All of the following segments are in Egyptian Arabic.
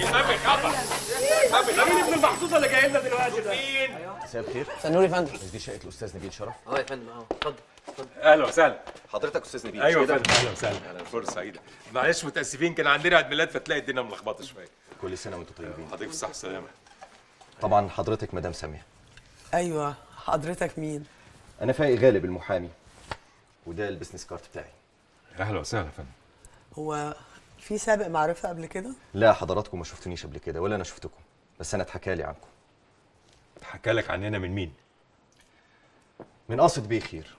سامي خبر سامي مين ابن المحظوظه اللي جاي لنا دلوقتي ده؟ مين؟ مساء الخير سنور يا فندم مش دي شقه الاستاذ نبيل شرف اه يا فندم اه اتفضل اتفضل اهلا وسهلا حضرتك استاذ نبيل ايوه مش يا كده؟ فندم اهلا وسهلا فرصه سعيده معلش متاسفين كان عندنا عيد ميلاد فتلاقي الدنيا ملخبطه شويه كل سنه وانتم طيبين حضرتك في الصحه والسلامه طبعا حضرتك مدام ساميه ايوه حضرتك مين انا فايق غالب المحامي وده البيزنس كارت بتاعي اهلا وسهلا يا فندم هو في سابق معرفه قبل كده لا حضراتكم ما شفتونيش قبل كده ولا انا شفتكم بس انا اتحكى لي عنكم حكى لك عننا من مين؟ من قاصد بيه خير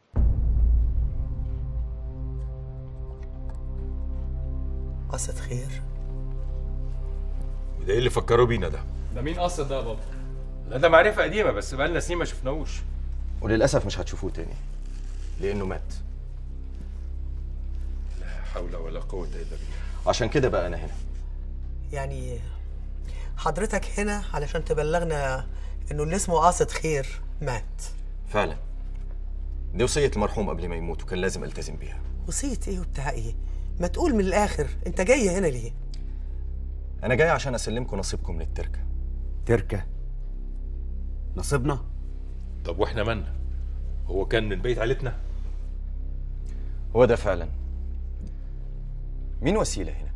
قصة خير وده ايه اللي فكروا بينا ده؟ ده مين قصد ده يا بابا؟ لا ده معرفه قديمه بس بقالنا سنين ما شفناهوش وللاسف مش هتشوفوه تاني لانه مات لا حول ولا قوه الا بالله عشان كده بقى انا هنا يعني حضرتك هنا علشان تبلغنا انه اللي اسمه قاصد خير مات فعلا دي وصيه المرحوم قبل ما يموت وكان لازم التزم بيها وصية ايه وبتاع ايه ما تقول من الاخر انت جاي هنا ليه انا جاي عشان اسلمكم نصيبكم من التركه تركة نصيبنا طب واحنا مالنا؟ هو كان من بيت عيلتنا؟ هو ده فعلا مين وسيله هنا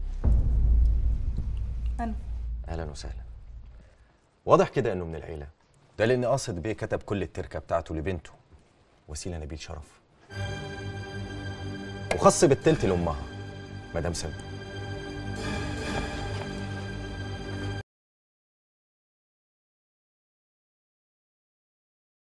أنا اهلا وسهلا واضح كده انه من العيله ده لان قاصد بيه كتب كل التركه بتاعته لبنته وسيله نبيل شرف وخص بالتلت لامها مدام سلمى